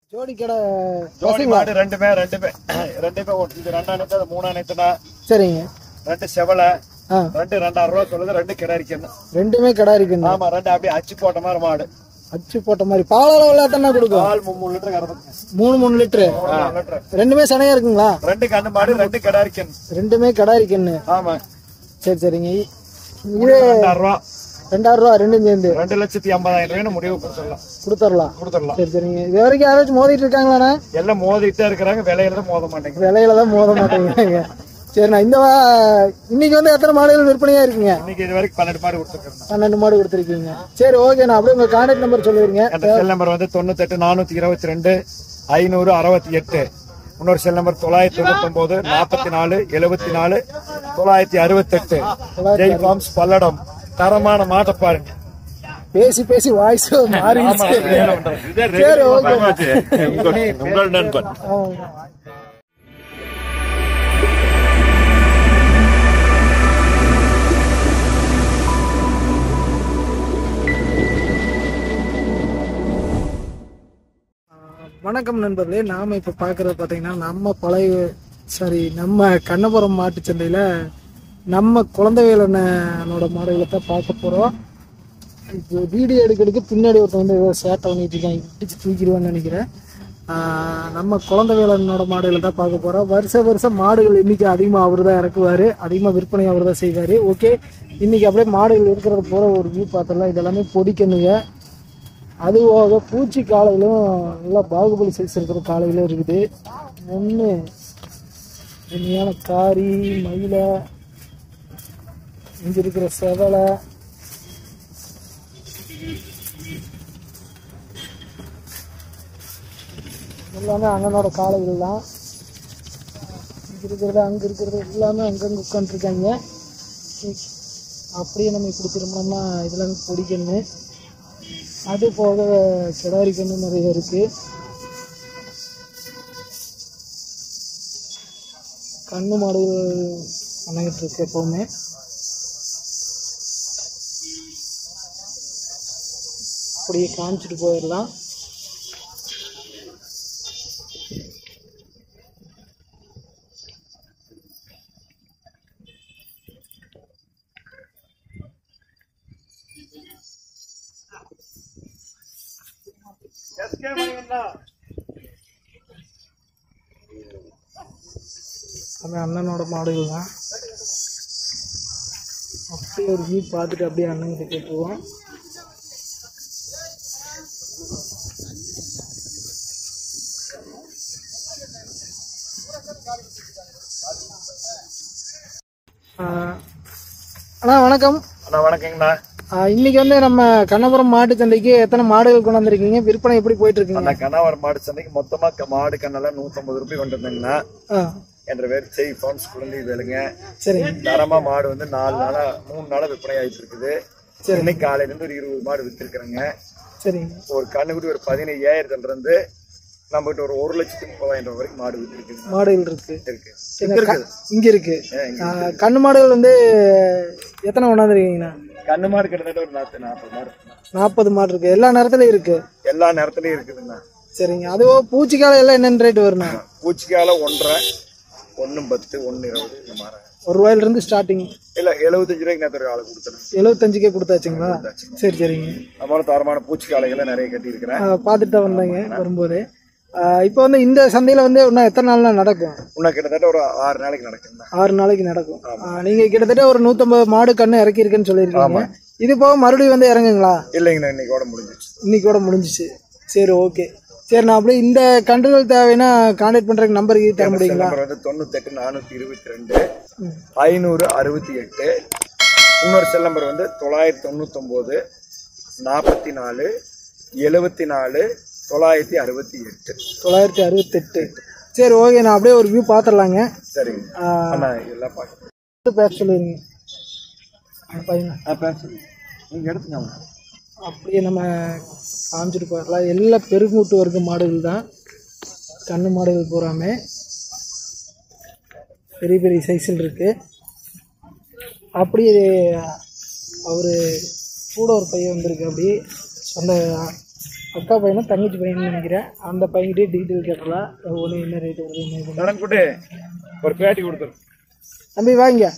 ஜோடி கடை ஜோடி மாடு ரெண்டுமே ரெண்டுமே ரெண்டுமே ஒட்டு- இது ரெண்டா நேத்து அது மூணா நேத்துனா சரிங்க ரெண்டு செவலை ஆ ரெண்டு ரெண்டாயிரம் ரூபா சொல்லுது ரெண்டு கிடாரிக்கணும் ரெண்டுமே கடை இருக்குங்க ஆமா ரெண்டு அப்படியே அச்சு போட்ட மாதிரி மாடு அச்சு போட்ட மாதிரி பால் அளவு எத்தனை கொடுக்கும் பால் மூணு லிட்டர் கறந்துங்க மூணு மூணு லிட்டரு லிட்டர் ரெண்டுமே சனையா இருக்குங்களா ரெண்டு கண்ணு மாடு ரெண்டு கிடாரிக்கணும் ரெண்டுமே கடை இருக்குன்னு ஆமா சரி சரிங்க இ- இது ரெண்டாயிரம் ரூபா ரெண்டாயிரம் ரூபா ரெண்டும் சேர்ந்து ரெண்டு லட்சத்தி ஐம்பதாயிரம் ரூபாய்னு முடிவு கொடுத்துடலாம் கொடுத்துடலாம் கொடுத்துடலாம் சரி சரிங்க இது வரைக்கும் யாராச்சும் மோதிட்டு இருக்காங்களாண்ணா எல்லாம் மோதிட்டே இருக்கிறாங்க விலையில தான் மோத மாட்டேங்குது விலையில தான் மோத மாட்டேங்கிறாங்க சரிண்ணா இந்த வா- இன்னைக்கு வந்து எத்தனை மாடுகள் விற்பனையா இருக்குங்க இன்னைக்கு இது வரைக்கும் பன்னெண்டு மாடு கொடுத்துருக்கேன் பன்னெண்டு மாடு கொடுத்துருக்கீங்க சரி ஓகேண்ணா அப்படியே உங்க கான்டாக்ட் நம்பர் சொல்லிடுங்க அந்த செல் நம்பர் வந்து தொண்ணூத்தெட்டு நானூத்தி இருபத்தி ரெண்டு ஐநூறு அறுபத்தி எட்டு இன்னொரு செல் நம்பர் தொள்ளாயிரத்தி தொண்ணூத்தி ஒன்பது நாற்பத்தி நாலு எழுபத்தி நாலு தொள்ளாயிரத்தி அறுபத்தெட்டு ஜெய் ஃபார்ம்ஸ் பல்லடம் தரமான மாட்டை பாருங்க பேசி பேசி வாய்ஸ் மாறிடுச்சு சரி ஓகே உங்கள் நண்பன் ஆமாங்க. ஆஹ் வணக்கம் நண்பர்களே நாம இப்ப பாக்குறது பாத்தீங்கன்னா நம்ம பழைய சாரி நம்ம கண்ணபுரம் மாட்டுச் சந்தையில நம்ம குழந்தைவேலனோட மாடுகளை தான் பார்க்க போறோம் இப்போ வீடியோ எடுக்கிறதுக்கு பின்னாடி ஒருத்தன் வந்து ஏதோ சேட்டை பண்ணிட்டு இருக்கான் இடிச்சு தூக்கிடுவான்னு நினைக்கிறேன் ஆஹ் நம்ம குழந்தை வேலனோட மாடுகளை தான் பார்க்க போறோம் வருஷ வருஷம் மாடுகள் இன்னைக்கு அதிகமாக அவர் தான் இறக்குவாரு அதிகமாக விற்பனை அவர் தான் செய்வாரு ஓகே இன்னைக்கு அப்படியே மாடுகள் இருக்கிறத போற ஒரு வியூ பார்த்தலாம் இதெல்லாமே பொடிக்கணுங்க அது போக பூச்சி காலையிலும் நல்லா பாகுபலி சைஸ் இருக்கிற காலையிலும் இருக்குது ஒன்று இனிமையான காரி மயிலை இங்கே இருக்கிற செவலை எல்லாமே அண்ணனோட காளைகள் தான் இங்க இருக்கிறது அங்க இருக்கிறது எல்லாமே அங்கங்க உட்காந்துருக்காங்க அப்படியே நம்ம இப்படி திரும்பினோம்னா இதெல்லாம் பிடிக்கணும் அது போக கிடாரி கண்ணு நிறைய இருக்கு கண்ணு மாடு பண்ணிக்கிட்டு இருக்கு எப்பவுமே அப்படியே காமிச்சிட்டு போயிடலாம் அவன் அண்ணனோட மாடுகள் தான் அப்படியே ஒரு வியூ பார்த்துட்டு அப்படியே அண்ணன் கிட்ட கேட்டுருவோம் ஆஹ் அண்ணா வணக்கம் அண்ணா வணக்கங்கண்ணா ஆஹ் இன்னைக்கு வந்து நம்ம கண்ணபுரம் மாட்டு சந்தைக்கு எத்தனை மாடுகள் கொண்டு வந்திருக்கீங்க விற்பனை எப்படி போயிட்டு இருக்குங்க அண்ணா கணவர் மாடு சந்தைக்கு மொத்தமா க- மாடு கண்ணெல்லாம் நூத்தம்பது ரூபாய் கொண்டு வந்தீங்கன்னா ஆ என்ற பேர் ஜெய் ஃபார்ம்ஸ் குழந்தை வேலுங்க சரிங்க தரமா மாடு வந்து நாலு நாளா மூணு நாளா விற்பனை ஆயிட்டு இருக்குது இன்னைக்கு காலையில இருந்து ஒரு இருபது மாடு வித்திருக்கிறேங்க சரிங்க ஒரு கண்ணுக்குட்டி ஒரு பதினையாயிரத்துல இருந்து நம்ம கிட்ட ஒரு ஒரு லட்சத்தி முப்பதாயிரம் ரூபாய் வரைக்கும் மாடு வித்திருக்குது மாடுகள் இருக்கு இருக்கு என்ன க- இங்க இருக்கு ஏ, இங்க ஆஹ் கண்ணு மாடுகள் வந்து எத்தனை கொண்டாந்துருக்கீங்கண்ணா கண்ணு மாடு கிட்டத்தட்ட ஒரு நாற்பது நாற்பது மாடு நாற்பது மாடு இருக்கு எல்லா நேரத்துலயும் இருக்கு எல்லா நேரத்துலயும் இருக்குதுண்ணா சரிங்க அதுவோ பூச்சிக்கால எல்லாம் என்னென்ன ரேட் வருண்ணா பூச்சிக்கால ஒன்றரை ஒண்ணு பத்து ஒண்ணு இருபது இந்த மாதிரி ஒரு ரூபாயில இருந்து ஸ்டார்டிங் இல்ல எழுபத்தஞ்சு ரூபாய்க்கு நேற்று ஒரு ஆளை கொடுத்துறேன் எழுபத்தஞ்சுக்கே கொடுத்தாச்சுங்களா சரி சரிங்க நம்மளால தரமான பூச்சிக்காலைகளை நிறைய கட்டி இருக்கிறேன் ஆஹ் பார்த்துட்டு தான் வந்தாங்க வரும்போது ஆஹ் இப்போ வந்து இந்த சந்தையில வந்து இன்னும் எத்தனை நாள்னா நடக்கும் இன்னும் கிட்டத்தட்ட ஒரு ஆறு நாளைக்கு நடக்குதுண்ணா ஆறு நாளைக்கு நடக்கும் ஆஹ் நீங்க கிட்டத்தட்ட ஒரு நூத்தம்பது மாடு கண்ணு இறக்கியிருக்குன்னு சொல்லியிருக்கீங்க இது போக மறுபடியும் வந்து இறங்குங்களா இல்லைங்கண்ணா இன்னைக்கு ஓட முடிஞ்சிச்சு இன்னைக்கு கூட முடிஞ்சிச்சு சரி ஓகே சரி நான் அப்படியே இந்த கன்றுகள் தேவைன்னா கான்டாக்ட் பண்றதுக்கு நம்பர் தர முடியுங்களா நம்பர் வந்து தொண்ணூத்தெட்டு நானூத்தி இருபத்தி ரெண்டு ஐநூறு அறுபத்தி எட்டு இன்னொரு செல் நம்பர் வந்து தொள்ளாயிரத்தி தொண்ணூத்தொன்பது நாற்பத்தி நாலு எழுபத்தி நாலு தொள்ளாயிரத்தி அறுபத்தி எட்டு தொள்ளாயிரத்தி அறுபத்தெட்டு சரி ஓகே நான் அப்படியே ஒரு வியூ பார்த்துடலாங்க சரிங்க ஆஹ் அண்ணா எல்லாம் பார்க்க பேச சொல்லிடுங்க அந்த பையனை பேசுங்க நீங்க எடுத்துங்க அப்படியே நம்ம காமிச்சிட்டு போயிடலாம் எல்லா பெருங்கூட்டு வர்க்க மாடுகள் தான் கண்ணு மாடுகள் பூராமே பெரிய பெரிய சைஸில் இருக்கு அப்படியே அவரு கூட ஒரு பையன் வந்திருக்கு அப்படி அந்த அக்கா பையனும் தங்கச்சி பையனும் நினைக்கிறேன் அந்த பையன்கிட்டே டீட்டெயில் கேட்டலாம் ஒன்று என்ன ரேட் வருது என்ன இது தரங்குட்டு ஒரு பேட்டி கொடுத்துரு தம்பி வாங்க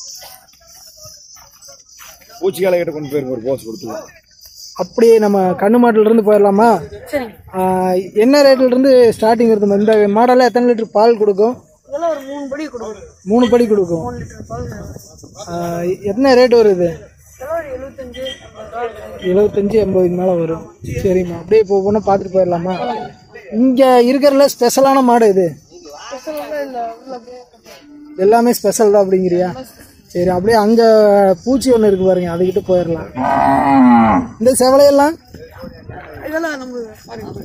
பூச்சிக்கால கிட்ட கொண்டு போயிருங்க ஒரு போஸ் கொடுத்துருவோம் அப்படியே நம்ம கண்ணு மாட்டுல இருந்து போயிடலாமா ஆஹ் என்ன ரேட்ல இருந்து ஸ்டார்டிங் இருந்து இந்த மாடலில் எத்தனை லிட்டர் பால் கொடுக்கும் இதெல்லாம் ஒரு மூணு படி கொடுக்கும் மூணு படி கொடுக்கும் மூணு லிட்டர் பால் ஆஹ் என்ன ரேட் வருது இதெல்லாம் ஒரு எழுபத்தஞ்சு ஐம்பது ரூபா இருக்கும். எழுபத்தஞ்சு எண்பதுக்கு மேலே வரும் சரிம்மா அப்படியே இப்போ ஒவ்வொன்றும் பார்த்துட்டு போயிடலாமா இங்கே இருக்கிறதுல ஸ்பெஷலான மாடு இது ஸ்பெஷலாக இல்லை உள்ள அப்படியே எல்லாமே ஸ்பெஷல் தான் அப்படிங்கிறியா சரி அப்படியே அங்கே பூச்சி ஒன்று இருக்கு பாருங்க அதுக்கிட்ட போயிடலாம் இந்த செவலையெல்லாம் இதெல்லாம் நம்ம பாருங்க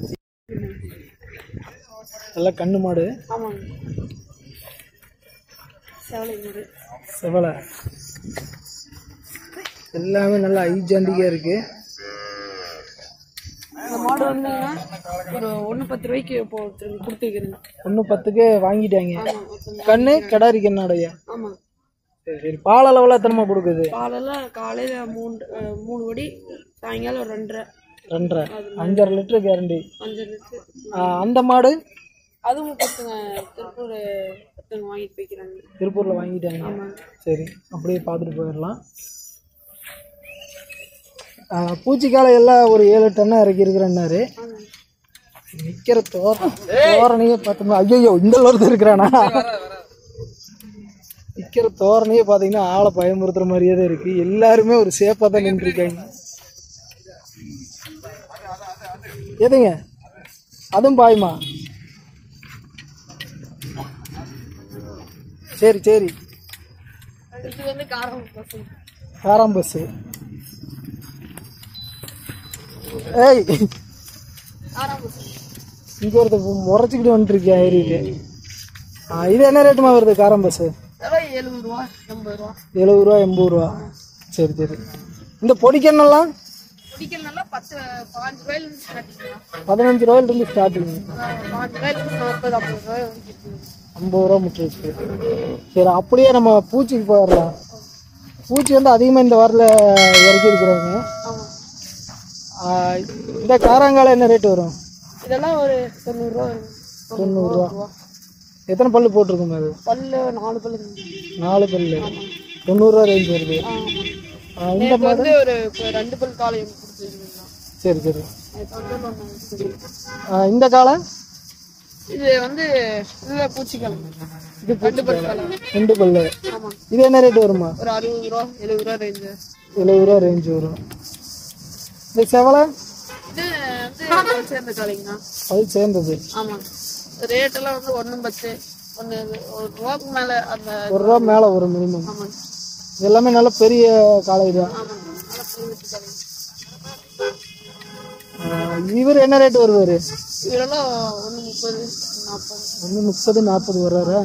எல்லாம் கண்ணு மாடு ஆமாங்க சேவலை மாடு செவலை எல்லாமே நல்லா ஐஜாண்டிக்காக இருக்கு இந்த மாடு வந்து ஒரு ஒன்று பத்து ரூபாய்க்கு இப்போ ஒருத்தருக்கு கொடுத்து வைக்கிறேங்க ஒன்று பத்துக்கு வாங்கிட்டாங்க கண்ணு கிடாரி கண்ணாடைய ஆமாம் சரி சரி பால் அளவில் எத்தனைமா கொடுக்குது காலையில் காலையில் மூணு அஹ், மூணு படி சாயங்காலம் ஒரு ரெண்டரை ரெண்டரை அஞ்சரை லிட்டர் கேரண்டி அஞ்சு லிட்டரு அந்த மாடு அதுவும் பத்துங்க திருப்பூர் பத்துங்க வாங்கிட்டு போய்க்கிறாங்க திருப்பூரில் வாங்கிட்டாங்க சரி அப்படியே பார்த்துட்டு போயிடலாம் ஆ, பூச்சிக்காலை எல்லாம் ஒரு ஏழு டன்னா இறக்கி இருக்கிறேன்னாரு நிக்கிற தோர தோரணையே பார்த்தோம்னா ஐயோ இந்த ஒருத்தர் இருக்கிறானா நிக்கிற தோரணையே பார்த்தீங்கன்னா ஆளை பயமுறுத்துற மாதிரியே தான் இருக்கு எல்லாருமே ஒரு சேஃபாக தான் நின்றுருக்காங்க எதுங்க அதுவும் பாயுமா சரி சரி இது வந்து காரம் பசங்க காராம் பஸ்ஸு ஏய் காரம் பசங்க இங்கே ஒருத்தர் முறைச்சிக்கிட்டு வந்துருக்கியா ஏறிட்டு ஆ இது என்ன ரேட்டுமா வருது காரம் பஸ்ஸு இதெல்லாம் எழுபது ரூபா எண்பது ரூபா எழுபது ரூபா எண்பது ரூபா சரி சரி இந்த பொடிக்கண்ணெல்லாம் பிடிக்கலனால பத்து பாஞ்சு ரூபாயிலிருந்து ஸ்டார்டிங் பதினஞ்சு ரூபாயிலிருந்து ஸ்டார்டிங் பாஞ்சு ரூபாயிலிருந்து நாற்பது ஐம்பது ரூபாய் வரைக்கும் இருக்குது. ஐம்பது ரூபா முட்டிருக்கு சரி அப்படியே நம்ம பூச்சிக்கு போயிடலாம் பூச்சி வந்து அதிகமாக இந்த வாரில் இறக்கி இருக்கிறாங்க ஆமாம் ஆ, இந்த காராங்கால என்ன ரேட் வரும் இதெல்லாம் ஒரு தொண்ணூறுரூவா வரும் தொண்ணூறுரூவா எத்தனை பல்லு போட்டிருக்கும் அது பல்லு நாலு பல்லு இருக்கு. நாலு பல்லு தொண்ணூறுரூவா ரேஞ்ச் வருது ஆ, ஆ, இந்த நேத்து வந்து ஒரு இப்ப ரெண்டு பல் காலையும் கொடுத்துருக்கீங்களா சரி சரி நேற்று வந்து ஒன்று ஆ, இந்த காலை இது வந்து இதுல பூச்சிக்கிழங்கு இது ரெண்டு பல் காலம் ரெண்டு பல்லு ஆமாம் இது என்ன ரேட் வருமா ஒரு அறுபது ரூபா எழுபது ரூபா ரேஞ்சு எழுபது ரூபா ரேஞ்ச் வரும் இந்த செவலை இது வந்து பல் சேர்ந்த காலைங்கண்ணா அது சேர்ந்தது ஆமாம் ரேட்டெல்லாம் வந்து ஒன்று பத்து ஒன்று ஒரு ரூபாக்கு மேலே அந்த ஒரு ரூபா மேலே வரும் மினிமம் ஆமாங்க இது எல்லாமே நல்ல பெரிய காலை தான் ஆமாங்க நல்லா பெரிய காலைங்க ஆ, இவர் என்ன ரேட் வருவார் இதெல்லாம் ஒன்று முப்பது நாற்பது ஒன்று முப்பது நாற்பது வர்றாரா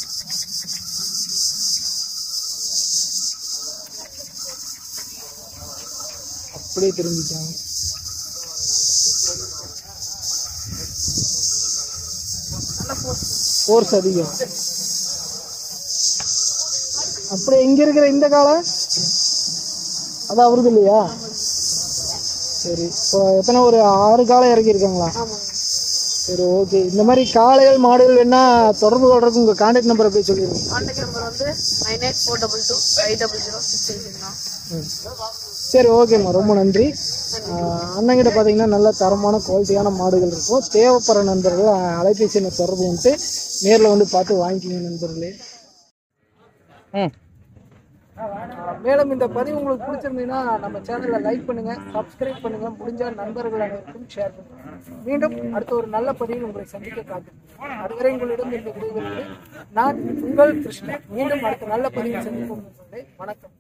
அப்படியே திரும்பிட்டாங்க ஃபோர்ஸ் அதிகம் அப்படியே இங்க இருக்கிற இந்த காலை அது அவருது இல்லையா சரி இப்போ எத்தனை ஒரு ஆறு காலை இறக்கியிருக்காங்களா ஆமாங்க சரி ஓகே இந்த மாதிரி காளைகள் மாடுகள் வேணா தொடர்பு கொள்றதுக்கு உங்க கான்டாக்ட் நம்பரை போய் சொல்லிடுங்க கான்டாக்ட் நம்பர் வந்து nine eight four double two five double zero six எயிட்ண்ணா சரி ஓகேம்மா ரொம்ப நன்றி ஆஹ் அண்ணங்கிட்ட பார்த்தீங்கன்னா நல்ல தரமான குவாலிட்டியான மாடுகள் இருக்கும் தேவைப்படுற நண்பர்கள் அஹ், அலைபேசி எண்ணை தொடர்பு வந்துட்டு நேரில் வந்து பார்த்து வாங்கிக்கிங்க நண்பர்களே மேலும் இந்த பதிவு உங்களுக்கு பிடிச்சிருந்தீங்கன்னா நம்ம சேனலை லைக் பண்ணுங்க சப்ஸ்கிரைப் பண்ணுங்க முடிஞ்ச நண்பர்கள் அனைவருக்கும் ஷேர் பண்ணுங்க மீண்டும் அடுத்த ஒரு நல்ல பதிவில் உங்களை சந்திக்க காத்திருக்கிறேன் அதுவரை உங்களிடம் இந்த விடைபெறுவது நான் உங்கள் கிருஷ்ணன் மீண்டும் அடுத்த நல்ல பதிவில் சந்திப்போம் நண்பர்களே. வணக்கம்